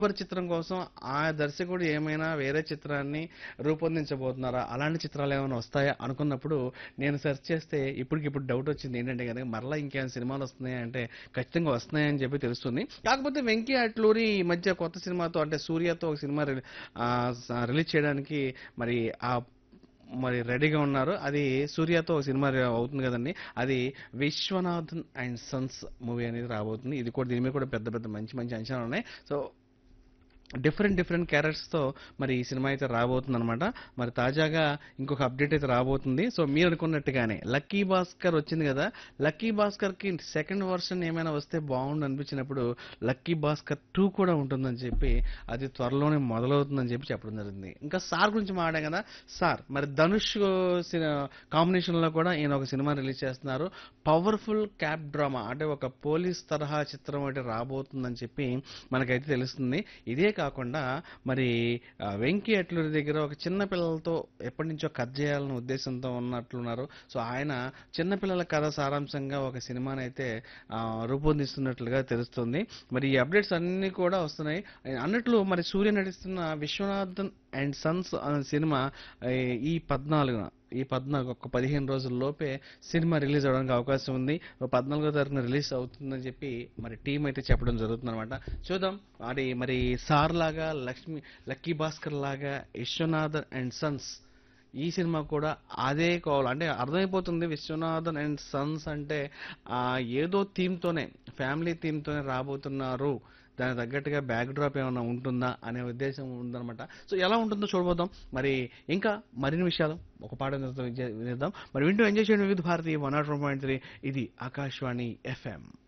తదుపరి చిత్రం కోసం ఆ దర్శకుడు ఏమైనా వేరే చిత్రాన్ని రూపొందించబోతున్నారా అలాంటి చిత్రాలు ఏమైనా వస్తాయా అనుకున్నప్పుడు నేను సెర్చ్ చేస్తే ఇప్పటికిప్పుడు డౌట్ వచ్చింది ఏంటంటే కనుక మరలా ఇంకేమైనా సినిమాలు వస్తున్నాయా అంటే ఖచ్చితంగా వస్తున్నాయని చెప్పి తెలుస్తుంది కాకపోతే వెంకీ అట్లూరి ఈ మధ్య కొత్త సినిమాతో అంటే సూర్యతో ఒక సినిమా రిలీ- ఆ, స- రిలీజ్ చేయడానికి మరి ఆ మరి రెడీగా ఉన్నారు అది సూర్యతో ఒక సినిమా రి- అవుతుంది కదండి అది విశ్వనాథన్ అండ్ సన్స్ మూవీ అనేది రాబోతుంది ఇది కూడా దీని మీద కూడా పెద్ద పెద్ద మంచి మంచి అంచనాలు ఉన్నాయి సో డిఫరెంట్ డిఫరెంట్ క్యారెక్టర్స్తో మరి ఈ సినిమా అయితే రాబోతుంది అనమాట మరి తాజాగా ఇంకొక అప్డేట్ అయితే రాబోతుంది సో మీరు అనుకున్నట్టుగానే లక్కీ భాస్కర్ వచ్చింది కదా లక్కీ భాస్కర్కి సెకండ్ వర్షన్ ఏమైనా వస్తే బాగుండు అనిపించినప్పుడు లక్కీ భాస్కర్ టూ కూడా ఉంటుందని చెప్పి అది త్వరలోనే మొదలవుతుందని చెప్పి చెప్పడం జరిగింది ఇంకా సార్ గురించి మాట్లాడాం కదా సార్ మరి ధనుష్ కాంబినేషన్లో కూడా ఈయన ఒక సినిమా రిలీజ్ చేస్తున్నారు పవర్ఫుల్ క్యాప్ డ్రామా అంటే ఒక పోలీస్ తరహా చిత్రం ఒకటి రాబోతుందని చెప్పి మనకైతే తెలుస్తుంది ఇదే కాకుండా మరి ఆ, వెంకీ అట్లూరి దగ్గర ఒక చిన్న పిల్లలతో ఎప్పటి నుంచో కథ చేయాలనే ఉద్దేశంతో ఉన్నట్లున్నారు సో ఆయన చిన్నపిల్లల కథ సారాంశంగా ఒక సినిమాని అయితే ఆ, రూపొందిస్తున్నట్లుగా తెలుస్తుంది మరి ఈ అప్డేట్స్ అన్ని కూడా వస్తున్నాయి అన్నట్లు మరి సూర్య నటిస్తున్న విశ్వనాథన్ అండ్ సన్స్ అనే సినిమా ఆ, ఈ పద్నాలుగున ఈ పద్నాలుగు ఒక పదిహేను రోజుల లోపే సినిమా రిలీజ్ అవడానికి అవకాశం ఉంది పద్నాలుగో తారీఖున రిలీజ్ అవుతుందని చెప్పి మరి టీం అయితే చెప్పడం జరుగుతుంది అనమాట చూద్దాం మరి మరి సార్ లాగా లక్ష్మి లక్కీ భాస్కర్ లాగా విశ్వనాథన్ అండ్ సన్స్ ఈ సినిమా కూడా అదే కావాలి అంటే అర్థమైపోతుంది విశ్వనాథన్ అండ్ సన్స్ అంటే ఆ, ఏదో థీమ్తోనే ఫ్యామిలీ థీమ్తోనే రాబోతున్నారు దానికి తగ్గట్టుగా బ్యాక్ డ్రాప్ ఏమైనా ఉంటుందా అనే ఉద్దేశం ఉందన్నమాట సో ఎలా ఉంటుందో చూడబోదాం మరి ఇంకా మరిన్ని విషయాలు ఒక పాట వినిద్దాం మరి వింటూ ఎంజాయ్ చేయండి Vividh Bharati one nought point three ఇది ఆకాశవాణి ఎఫ్ఎం